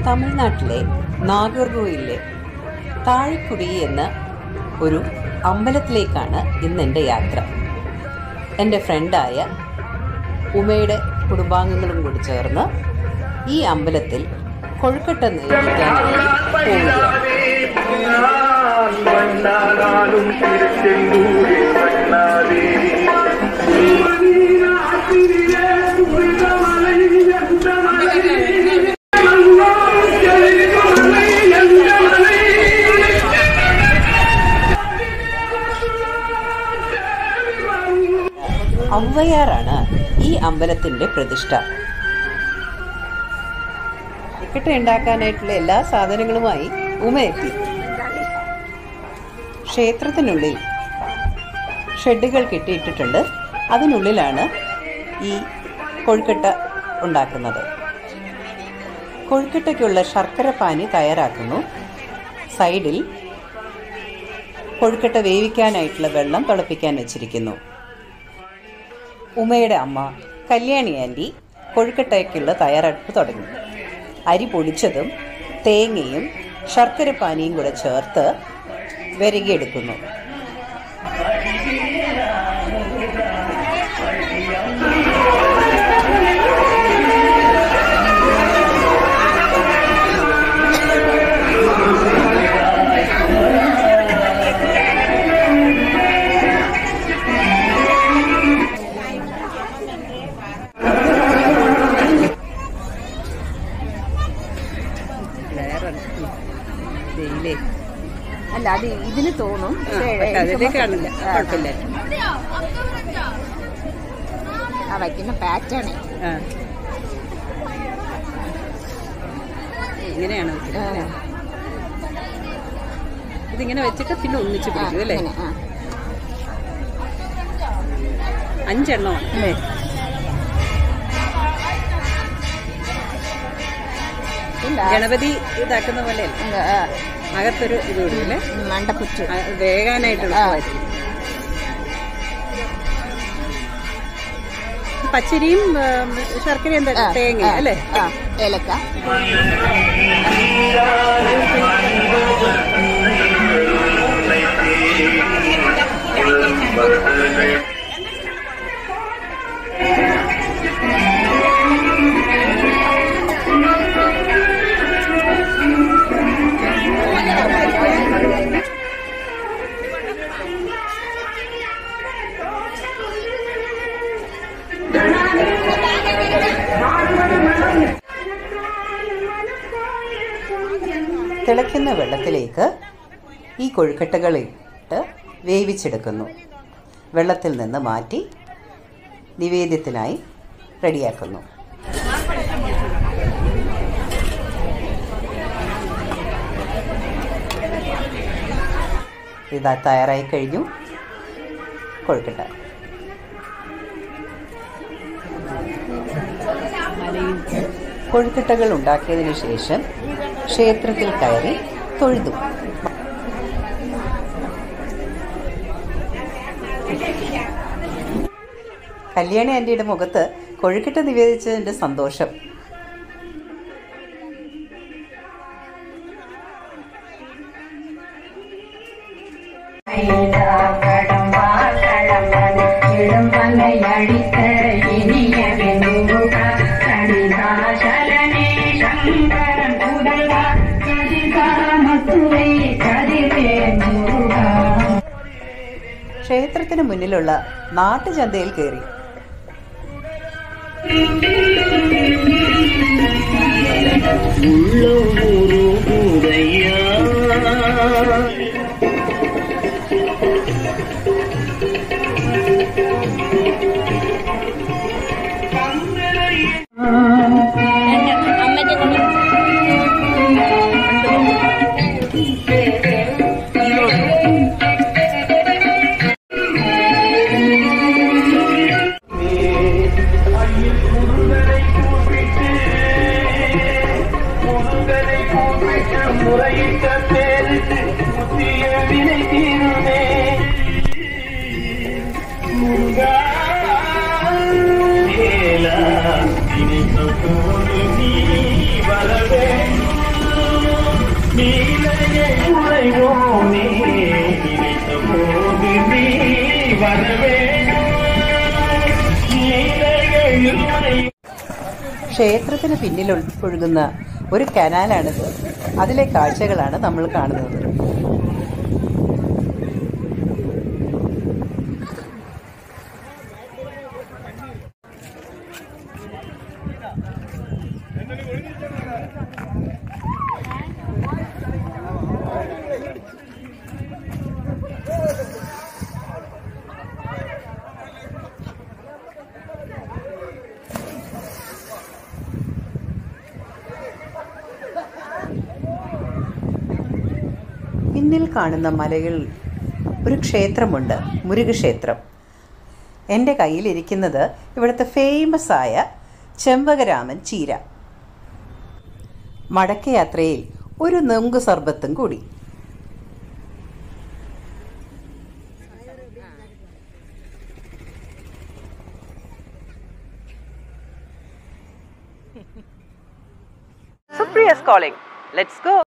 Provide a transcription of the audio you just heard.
തമിഴ്നാട്ടിലെ നാഗർകോയിലെ താഴെക്കുടി എന്ന ഒരു അമ്പലത്തിലേക്കാണ് ഇന്ന് എൻ്റെ യാത്ര എൻ്റെ ഫ്രണ്ടായ ഉമയുടെ കുടുംബാംഗങ്ങളും കൂടി ചേർന്ന് ഈ അമ്പലത്തിൽ കൊഴുക്കട്ട നേടിക്കാൻ പോവുകയാണ് മണ്ണാനാലും തിരുച്ചെന്തൂരിൽ മണ്ണാതേ ഔവയാറാണ് ഈ അമ്പലത്തിന്റെ പ്രതിഷ്ഠ ടിക്കറ്റ് ഉണ്ടാക്കാനായിട്ടുള്ള എല്ലാ സാധനങ്ങളുമായി ഉമ എത്തി ക്ഷേത്രത്തിനുള്ളിൽ ഷെഡുകൾ കെട്ടിയിട്ടിട്ടുണ്ട് അതിനുള്ളിലാണ് ഈ കൊഴുക്കട്ട ഉണ്ടാക്കുന്നത് കൊഴുക്കട്ടയ്ക്കുള്ള ശർക്കര പാനി തയ്യാറാക്കുന്നു സൈഡിൽ കൊഴുക്കട്ട വേവിക്കാനായിട്ടുള്ള വെള്ളം തിളപ്പിക്കാൻ വെച്ചിരിക്കുന്നു ഉമയുടെ അമ്മ കല്യാണി ആൻറ്റി കൊഴുക്കട്ടയ്ക്കുള്ള തയ്യാറെടുപ്പ് തുടങ്ങി അരി പൊടിച്ചതും തേങ്ങയും ശർക്കര പാനിയും കൂടെ ചേർത്ത് വിരകിയെടുക്കുന്നു അല്ല അത് ഇതിന് തോന്നും കാണില്ല കുഴപ്പമില്ല ആ വയ്ക്കുന്ന പാറ്റേൺ ഇങ്ങനെയാണ് വെച്ചിട്ട് ഇതിങ്ങനെ വെച്ചിട്ട് പിന്നെ ഒന്നിച്ച് പിടിക്കും അല്ലേ അഞ്ചെണ്ണമാണ് അല്ലേ ഗണപതി ഇതാക്കുന്ന പോലെ അകത്തൊരു ഇത് കൊടുക്കില്ലേ മണ്ടപ്പുറ്റ് വേകാനായിട്ടുള്ള ആ. പച്ചരിയും ഉം, ശർക്കരയും എന്താ തേങ്ങ അല്ലേ ആ ഏലക്ക തിളയ്ക്കുന്ന വെള്ളത്തിലേക്ക് ഈ കൊഴുക്കട്ടകൾ ഇട്ട് വേവിച്ചെടുക്കുന്നു വെള്ളത്തിൽ നിന്ന് മാറ്റി നിവേദ്യത്തിനായി റെഡിയാക്കുന്നു ഇതാ തയ്യാറായി കഴിഞ്ഞു കൊഴുക്കട്ട കൊഴുക്കട്ടകൾ ഉണ്ടാക്കിയതിനു ശേഷം ക്ഷേത്രത്തിൽ കയറി തൊഴുതു കല്യാണി ആന്റിയുടെ മുഖത്ത് കൊഴുക്കട്ട നിവേദിച്ചതിന്റെ സന്തോഷം அடித்த இனிய வெண்முக கணிதாசலனே சங்கரன் புதல்வா கதிகாமத்துவை கதிரே முருகா ക്ഷേത്രത്തിന് മുന്നിലുള്ള നാട്ടുചന്തയിൽ കയറി முறையிட்ட பேருக்கு புத்திய வினை தீருமே முருகா ஏலா இனிப்போடு நீ வரவே ക്ഷേത്രത്തിന് പിന്നിൽ ഒഴു- ഒഴുകുന്ന ഒരു കനാലാണിത് അതിലെ കാഴ്ചകളാണ് നമ്മൾ കാണുന്നത് പിന്നിൽ കാണുന്ന മലകളിൽ ഒരു ക്ഷേത്രമുണ്ട് മുരുകക്ഷേത്രം എൻ്റെ കയ്യിലിരിക്കുന്നത് ഇവിടുത്തെ ഫേമസ് ആയ ചെമ്പകരാമൻ ചീര മടക്കയാത്രയിൽ ഒരു നെങ്കു സർബത്തും കൂടി Supriya's calling. Let's go.